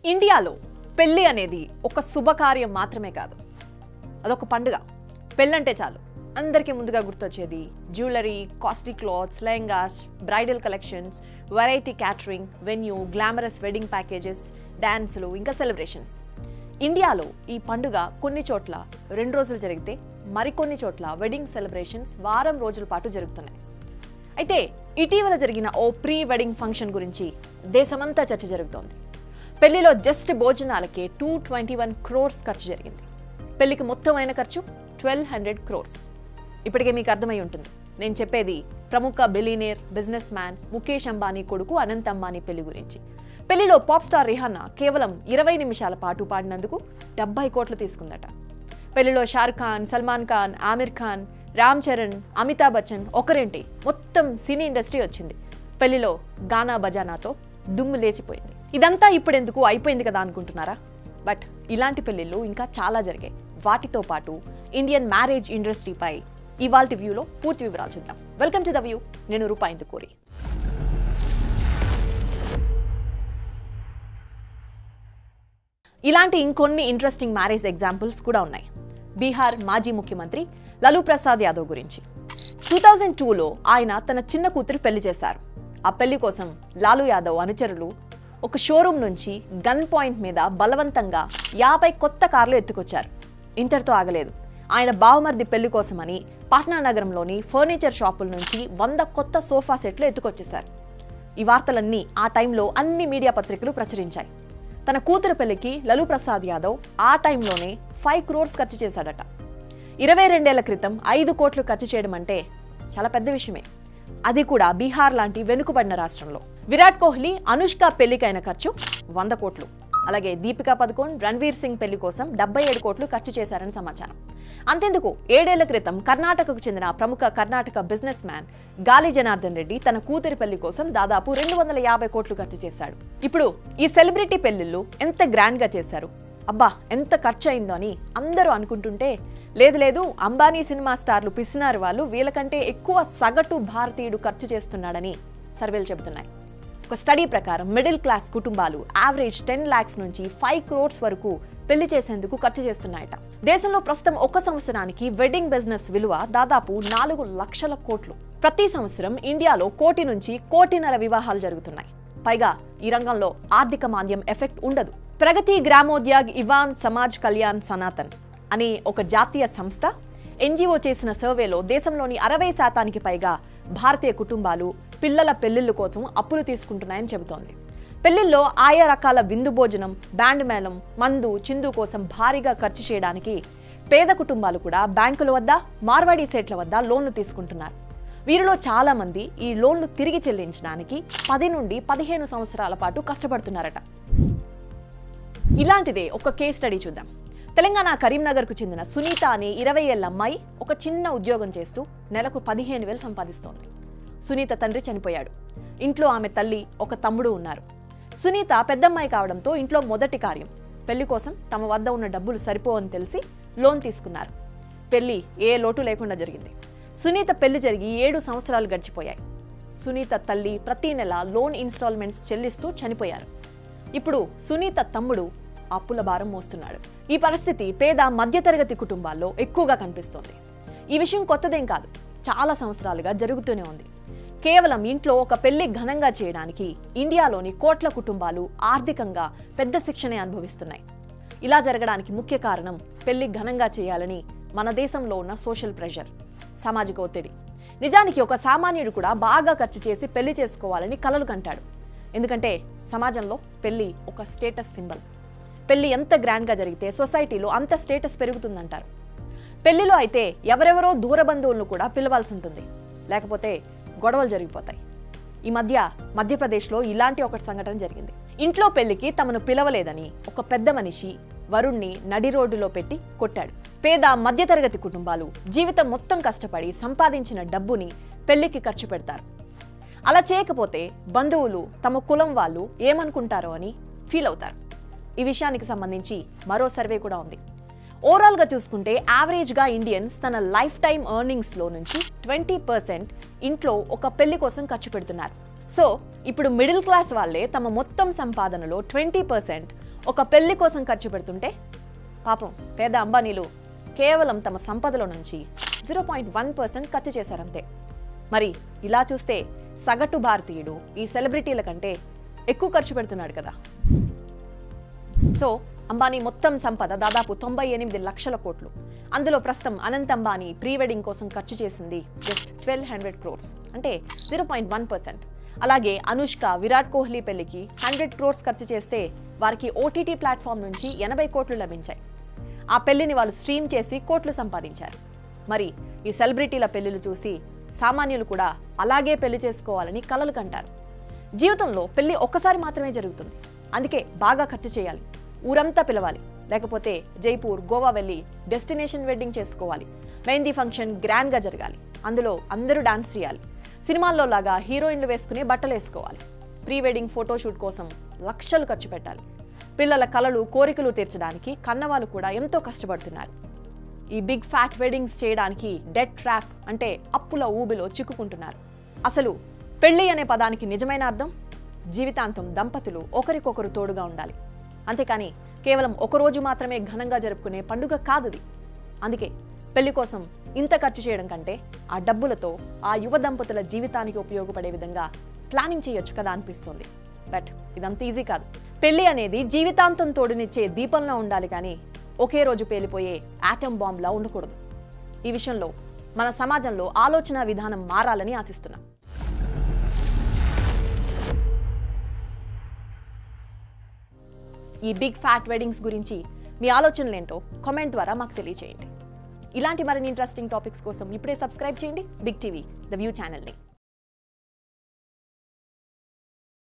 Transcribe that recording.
ఇండియాలో పెళ్ళి అనేది ఒక శుభకార్యం మాత్రమే కాదు అదొక పండుగ పెళ్ళంటే చాలు అందరికీ ముందుగా గుర్తొచ్చేది jewellery costly clothes lehengas bridal collections variety catering venue glamorous wedding packages డ్యాన్సులు ఇంకా సెలబ్రేషన్స్ ఇండియాలో ఈ పండుగ కొన్ని చోట్ల రెండు రోజులు జరిగితే మరికొన్ని చోట్ల వెడ్డింగ్ సెలబ్రేషన్స్ వారం రోజుల పాటు జరుగుతున్నాయి అయితే ఇటీవల జరిగిన ఓ ప్రీ వెడ్డింగ్ ఫంక్షన్ గురించి దేశమంతా చర్చ జరుగుతోంది పెళ్లిలో జస్ట్ భోజనాలకే టూ ట్వంటీ వన్ క్రోర్స్ ఖర్చు జరిగింది పెళ్లికి మొత్తం అయిన ఖర్చు ట్వెల్వ్ హండ్రెడ్ క్రోర్స్ ఇప్పటికే మీకు అర్థమై ఉంటుంది నేను చెప్పేది ప్రముఖ billionaire businessman Mukesh Ambani కొడుకు అనంత్ అంబానీ పెళ్లి గురించి పెళ్లిలో పాప్ స్టార్ రిహానా కేవలం ఇరవై నిమిషాల పాటు పాడినందుకు డెబ్బై కోట్లు తీసుకుందట పెళ్లిలో షారుఖ్ ఖాన్ సల్మాన్ ఖాన్ ఆమిర్ ఖాన్ రామ్ చరణ్ అమితాబ్ బచ్చన్ ఒకరేంటి మొత్తం సినీ ఇండస్ట్రీ వచ్చింది పెళ్లిలో గానా బజానాతో దుమ్ము లేచిపోయింది ఇదంతా ఇప్పుడెందుకు అయిపోయింది కదా అనుకుంటున్నారా బట్ ఇలాంటి పెళ్లిళ్ళు ఇంకా చాలా జరిగాయి వాటితో పాటు ఇండియన్ మ్యారేజ్ ఇండస్ట్రీపై ఇవాల్టి వ్యూలో పూర్తి వివరాలు చూద్దాం వెల్కమ్ టు ద వ్యూ నేను రూపాయిందు కోరి ఇలాంటి ఇంకొన్ని ఇంట్రెస్టింగ్ మ్యారేజ్ ఎగ్జాంపుల్స్ కూడా ఉన్నాయి బీహార్ మాజీ ముఖ్యమంత్రి లలూ ప్రసాద్ యాదవ్ గురించి టూ థౌజండ్ టూలో ఆయన తన చిన్న కూతురు పెళ్లి చేశారు ఆ పెళ్లి కోసం లాలూ యాదవ్ అనుచరులు ఒక షోరూమ్ నుంచి గన్ పాయింట్ మీద బలవంతంగా యాభై కొత్త కార్లు ఎత్తుకొచ్చారు ఇంతటితో ఆగలేదు ఆయన బావమర్ది పెళ్లి కోసమని పాట్నా నగరంలోని ఫర్నిచర్ షాపుల నుంచి వంద కొత్త సోఫా సెట్లు ఎత్తుకొచ్చేశారు ఈ వార్తలన్నీ ఆ టైంలో అన్ని మీడియా పత్రికలు ప్రచురించాయి తన కూతురు పెళ్లికి లలూ ప్రసాద్ యాదవ్ ఆ టైంలోనే ఫైవ్ క్రోర్స్ ఖర్చు చేశాడట ఇరవై రెండేళ్ల క్రితం ఐదు కోట్లు ఖర్చు చేయడం అంటే చాలా పెద్ద విషయమే అది కూడా బీహార్ లాంటి వెనుకబడిన రాష్ట్రంలో విరాట్ కోహ్లీ అనుష్క పెళ్లికైన ఖర్చు వంద కోట్లు అలాగే దీపికా పదుకోన్ రణ్వీర్ సింగ్ పెళ్లి కోసం డెబ్బై ఏడు కోట్లు ఖర్చు చేశారని సమాచారం అంతెందుకు ఏడేళ్ల క్రితం కర్ణాటకకు చెందిన ప్రముఖ కర్ణాటక బిజినెస్ మ్యాన్ గాలి జనార్దన్ రెడ్డి తన కూతురి పెళ్లి కోసం దాదాపు రెండు వందల యాభై కోట్లు ఖర్చు చేశాడు ఇప్పుడు ఈ సెలబ్రిటీ పెళ్లిళ్ళు ఎంత గ్రాండ్ గా చేశారు అబ్బా ఎంత ఖర్చు అయిందో అని అందరూ అనుకుంటుంటే లేదు లేదు అంబానీ సినిమా స్టార్లు పిసినారు వాళ్ళు వీళ్ళకంటే ఎక్కువ సగటు భారతీయుడు ఖర్చు చేస్తున్నాడని సర్వేలు చెబుతున్నాయి ఒక స్టడీ ప్రకారం మిడిల్ క్లాస్ కుటుంబాలు యావరేజ్ టెన్ లాక్స్ నుంచి ఫైవ్ క్రోర్స్ వరకు పెళ్లి చేసేందుకు ఖర్చు చేస్తున్నాయట దేశంలో ప్రస్తుతం ఒక సంవత్సరానికి వెడ్డింగ్ బిజినెస్ విలువ దాదాపు నాలుగు లక్షల కోట్లు ప్రతి సంవత్సరం ఇండియాలో కోటి నుంచి కోటిన్నర వివాహాలు జరుగుతున్నాయి పైగా ఈ రంగంలో ఆర్థిక మాంద్యం ఎఫెక్ట్ ఉండదు ప్రగతి గ్రామోద్యాగ్ ఇవాన్ సమాజ్ కళ్యాణ్ సనాతన్ అనే ఒక జాతీయ సంస్థ ఎన్జిఓ చేసిన సర్వేలో దేశంలోని అరవై శాతానికి పైగా భారతీయ కుటుంబాలు పిల్లల పెళ్లిళ్ల కోసం అప్పులు తీసుకుంటున్నాయని చెబుతోంది పెళ్లిల్లో ఆయా రకాల విందు భోజనం బ్యాండ్ మేళం మందు చిందు కోసం భారీగా ఖర్చు చేయడానికి పేద కుటుంబాలు కూడా బ్యాంకుల వద్ద మార్వాడీ సేట్ల వద్ద లోన్లు తీసుకుంటున్నారు వీరిలో చాలా మంది ఈ లోన్లు తిరిగి చెల్లించడానికి పది నుండి పదిహేను సంవత్సరాల పాటు కష్టపడుతున్నారట ఇలాంటిదే ఒక కేస్ స్టడీ చూద్దాం తెలంగాణ కరీంనగర్కు చెందిన సునీత అనే ఇరవై ఏళ్ల అమ్మాయి ఒక చిన్న ఉద్యోగం చేస్తూ నెలకు పదిహేను వేలు సంపాదిస్తోంది సునీత తండ్రి చనిపోయాడు ఇంట్లో ఆమె తల్లి ఒక తమ్ముడు ఉన్నారు సునీత పెద్దమ్మాయి కావడంతో ఇంట్లో మొదటి కార్యం పెళ్లి కోసం తమ వద్ద ఉన్న డబ్బులు సరిపోవని తెలిసి లోన్ తీసుకున్నారు పెళ్లి ఏ లోటు లేకుండా జరిగింది సునీత పెళ్లి జరిగి ఏడు సంవత్సరాలు గడిచిపోయాయి సునీత తల్లి ప్రతి నెల లోన్ ఇన్స్టాల్మెంట్స్ చెల్లిస్తూ చనిపోయారు ఇప్పుడు సునీత తమ్ముడు అప్పుల భారం మోస్తున్నాడు ఈ పరిస్థితి పేద మధ్యతరగతి కుటుంబాల్లో ఎక్కువగా కనిపిస్తోంది ఈ విషయం కొత్తదేం కాదు చాలా సంవత్సరాలుగా జరుగుతూనే ఉంది కేవలం ఇంట్లో ఒక పెళ్లి ఘనంగా చేయడానికి ఇండియాలోని కోట్ల కుటుంబాలు ఆర్థికంగా పెద్ద శిక్షనే అనుభవిస్తున్నాయి ఇలా జరగడానికి ముఖ్య కారణం పెళ్లి ఘనంగా చేయాలని మన దేశంలో ఉన్న సోషల్ ప్రెషర్ సామాజిక ఒత్తిడి నిజానికి ఒక సామాన్యుడు కూడా బాగా ఖర్చు చేసి పెళ్లి చేసుకోవాలని కలలు కంటాడు ఎందుకంటే సమాజంలో పెళ్లి ఒక స్టేటస్ సింబల్ పెళ్లి ఎంత గ్రాండ్గా జరిగితే సొసైటీలో అంత స్టేటస్ పెరుగుతుందంటారు పెళ్లిలో అయితే ఎవరెవరో దూర బంధువులను కూడా పిలవాల్సి ఉంటుంది లేకపోతే గొడవలు జరిగిపోతాయి ఈ మధ్య మధ్యప్రదేశ్లో ఇలాంటి ఒక సంఘటన జరిగింది ఇంట్లో పెళ్లికి తమను పిలవలేదని ఒక పెద్ద మనిషి వరుణ్ణి నడి రోడ్డులో పెట్టి కొట్టాడు పేద మధ్యతరగతి కుటుంబాలు జీవితం మొత్తం కష్టపడి సంపాదించిన డబ్బుని పెళ్లికి ఖర్చు పెడతారు అలా చేయకపోతే బంధువులు తమ కులం వాళ్ళు ఏమనుకుంటారో అని ఫీల్ అవుతారు ఈ విషయానికి సంబంధించి మరో సర్వే కూడా ఉంది ఓవరాల్గా చూసుకుంటే యావరేజ్గా ఇండియన్స్ తన లైఫ్ టైం ఎర్నింగ్స్లో నుంచి ట్వంటీ పర్సెంట్ ఇంట్లో ఒక పెళ్లి కోసం ఖర్చు పెడుతున్నారు సో ఇప్పుడు మిడిల్ క్లాస్ వాళ్ళే తమ మొత్తం సంపాదనలో ట్వంటీ పర్సెంట్ ఒక పెళ్లి కోసం ఖర్చు పెడుతుంటే పాపం పేద అంబానీలు కేవలం తమ సంపదలో నుంచి జీరో పాయింట్ వన్ పర్సెంట్ ఖర్చు చేశారంతే మరి ఇలా చూస్తే సగటు భారతీయుడు ఈ సెలబ్రిటీల కంటే ఎక్కువ ఖర్చు పెడుతున్నాడు కదా సో అంబానీ మొత్తం సంపద దాదాపు తొంభై ఎనిమిది లక్షల కోట్లు అందులో ప్రస్తుతం అనంత్ అంబానీ ప్రీ వెడ్డింగ్ కోసం ఖర్చు చేసింది జస్ట్ ట్వెల్వ్ హండ్రెడ్ క్రోర్స్ అంటే జీరో పాయింట్ వన్ పర్సెంట్ అలాగే అనుష్క విరాట్ కోహ్లీ పెళ్లికి హండ్రెడ్ క్రోర్స్ ఖర్చు చేస్తే వారికి ఓటీటీ ప్లాట్ఫామ్ నుంచి ఎనభై కోట్లు లభించాయి ఆ పెళ్లిని వాళ్ళు స్ట్రీమ్ చేసి కోట్లు సంపాదించారు మరి ఈ సెలబ్రిటీల పెళ్లిలు చూసి సామాన్యులు కూడా అలాగే పెళ్లి చేసుకోవాలని కలలు కంటారు జీవితంలో పెళ్లి ఒక్కసారి మాత్రమే జరుగుతుంది అందుకే బాగా ఖర్చు చేయాలి ఊరంతా పిలవాలి లేకపోతే జైపూర్ గోవా వెళ్ళి డెస్టినేషన్ వెడ్డింగ్ చేసుకోవాలి మెహందీ ఫంక్షన్ గ్రాండ్గా జరగాలి అందులో అందరూ డాన్స్ చేయాలి సినిమాల్లో లాగా హీరోయిన్లు వేసుకునే బట్టలు వేసుకోవాలి ప్రీ వెడ్డింగ్ ఫోటోషూట్ కోసం లక్షలు ఖర్చు పెట్టాలి పిల్లల కలలు కోరికలు తీర్చడానికి కన్నవాళ్ళు కూడా ఎంతో కష్టపడుతున్నారు ఈ బిగ్ ఫ్యాట్ వెడ్డింగ్స్ చేయడానికి డెట్ ట్రాప్ అంటే అప్పుల ఊబిలో చిక్కుకుంటున్నారు అసలు పెళ్లి అనే పదానికి నిజమైన అర్థం జీవితాంతం దంపతులు ఒకరికొకరు తోడుగా ఉండాలి అంతేకాని కేవలం ఒక రోజు మాత్రమే ఘనంగా జరుపుకునే పండుగ కాదుది అందుకే పెళ్లి కోసం ఇంత ఖర్చు చేయడం కంటే ఆ డబ్బులతో ఆ యువ దంపతుల జీవితానికి ఉపయోగపడే విధంగా ప్లానింగ్ చేయొచ్చు కదా అనిపిస్తుంది బట్ ఇదంత ఈజీ కాదు పెళ్లి అనేది జీవితాంతం తోడునిచ్చే దీపంలా ఉండాలి కానీ ఒకే రోజు పేలిపోయే ఆటమ్ బాంబ్లా ఉండకూడదు ఈ విషయంలో మన సమాజంలో ఆలోచన విధానం మారాలని ఆశిస్తున్నాం ఈ బిగ్ ఫ్యాట్ వెడ్డింగ్స్ గురించి మీ ఆలోచనలు ఏంటో కామెంట్ ద్వారా మాకు తెలియజేయండి ఇలాంటి మరిన్ని ఇంట్రెస్టింగ్ టాపిక్స్ కోసం ఇప్పుడే సబ్స్క్రైబ్ చేయండి బిగ్ టీవీ ద వ్యూ ఛానల్ని